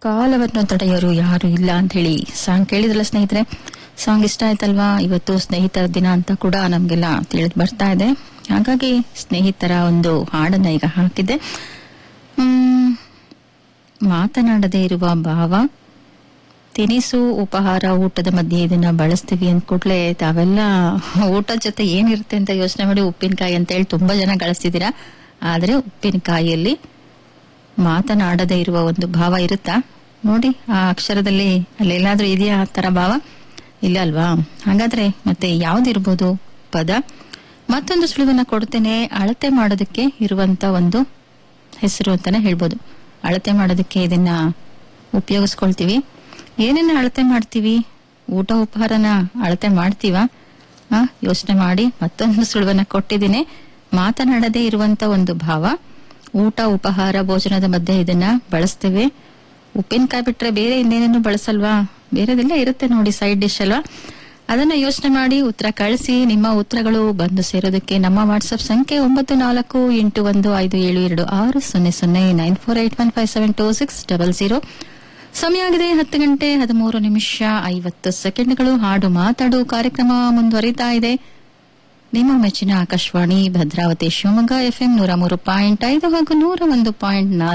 ಕಾಲವನ್ನು ತಡೆಯೋರು ಯಾರು ಇಲ್ಲ ಅಂತ ಹೇಳಿ ಸಾಂಗ್ ಕೇಳಿದ್ರಲ್ಲ ಸ್ನೇಹಿತರೆ ಸಾಂಗ್ ಇಷ್ಟ ಆಯ್ತಲ್ವಾ ಇವತ್ತು ಸ್ನೇಹಿತರ ದಿನ ಅಂತ ಕೂಡ ನಮ್ಗೆಲ್ಲ ತಿಳಿದು ಬರ್ತಾ ಇದೆ ಹಾಗಾಗಿ ಸ್ನೇಹಿತರ ಒಂದು ಹಾಡನ್ನ ಈಗ ಹಾಕಿದ್ದೆ ಹ್ಮ್, ಮಾತನಾಡದೇ ಇರುವ ಭಾವ ತಿನಿಸು ಉಪಹಾರ ಊಟದ ಮಧ್ಯೆ ಇದನ್ನ ಬಳಸ್ತೀವಿ ಅಂದ ಕೂಡಲೇ ತಾವೆಲ್ಲ ಊಟದ ಜೊತೆ ಏನಿರುತ್ತೆ ಅಂತ ಯೋಚನೆ ಮಾಡಿ ಉಪ್ಪಿನಕಾಯಿ ಅಂತ ಹೇಳಿ ತುಂಬಾ ಜನ ಗಳಿಸ್ತಿದ್ದೀರಾ ಆದ್ರೆ ಉಪ್ಪಿನಕಾಯಿಯಲ್ಲಿ ಮಾತನಾಡದೇ ಇರುವ ಒಂದು ಭಾವ ಇರುತ್ತಾ ನೋಡಿ ಆ ಅಕ್ಷರದಲ್ಲಿ ಅಲ್ಲೆಲ್ಲಾದ್ರೂ ಇದೆಯಾ ಆ ತರ ಭಾವ ಇಲ್ಲ ಅಲ್ವಾ ಹಾಗಾದ್ರೆ ಮತ್ತೆ ಯಾವ್ದಿರ್ಬೋದು ಪದ ಮತ್ತೊಂದು ಸುಳಿವನ್ನ ಕೊಡ್ತೇನೆ ಅಳತೆ ಮಾಡೋದಕ್ಕೆ ಇರುವಂತ ಒಂದು ಹೆಸರು ಅಂತಾನೆ ಹೇಳ್ಬೋದು ಅಳತೆ ಮಾಡೋದಕ್ಕೆ ಇದನ್ನ ಉಪಯೋಗಿಸ್ಕೊಳ್ತೀವಿ ಏನೇನ ಅಳತೆ ಮಾಡ್ತೀವಿ ಊಟ ಉಪಹಾರನ ಅಳತೆ ಮಾಡ್ತೀವಾ ಆ ಯೋಚನೆ ಮಾಡಿ ಮತ್ತೊಂದು ಸುಳುವನ್ನ ಕೊಟ್ಟಿದ್ದೀನಿ ಮಾತನಾಡದೇ ಇರುವಂತ ಒಂದು ಭಾವ ಊಟ ಉಪಹಾರ ಭೋಜನದ ಮಧ್ಯೆ ಇದನ್ನ ಬಳಸ್ತೇವೆ ಉಪ್ಪಿನಕಾಯಿ ಬಿಟ್ರೆ ಬೇರೆ ಇನ್ನೇನೇನು ಬಳಸಲ್ವಾ ಬೇರೆದೆಲ್ಲ ಇರುತ್ತೆ ನೋಡಿ ಸೈಡ್ ಡಿಶ್ ಅಲ್ವಾ ಅದನ್ನ ಯೋಚನೆ ಮಾಡಿ ಉತ್ತರ ಕಳಿಸಿ ನಿಮ್ಮ ಉತ್ತರಗಳು ಬಂದು ಸೇರೋದಕ್ಕೆ ನಮ್ಮ ವಾಟ್ಸ್ಆಪ್ ಸಂಖ್ಯೆ ಒಂಬತ್ತು ನಾಲ್ಕು ಎಂಟು ಒಂದು ಐದು ಏಳು ಎರಡು ಆರು ಸೊನ್ನೆ ಸೊನ್ನೆ nine four eight one five seven two six double zero ಸಮಯ ಆಗಿದೆ ಹತ್ತು ಗಂಟೆ ಹದಿಮೂರು ನಿಮಿಷ ಐವತ್ತು ಸೆಕೆಂಡ್ಗಳು ಹಾಡು ಮಾತಾಡು ಕಾರ್ಯಕ್ರಮ ಮುಂದುವರಿತಾ ಇದೆ ನಿಮ್ಮ ಮೆಚ್ಚಿನ ಆಕಾಶವಾಣಿ ಭದ್ರಾವತಿ ಶಿವಮೊಗ್ಗ ಎಫ್ಎಂ ನೂರ ಮೂರು ಪಾಯಿಂಟ್ ಐದು ಹಾಗೂ ನೂರ ಒಂದು ಪಾಯಿಂಟ್ ನಾಲ್ಕು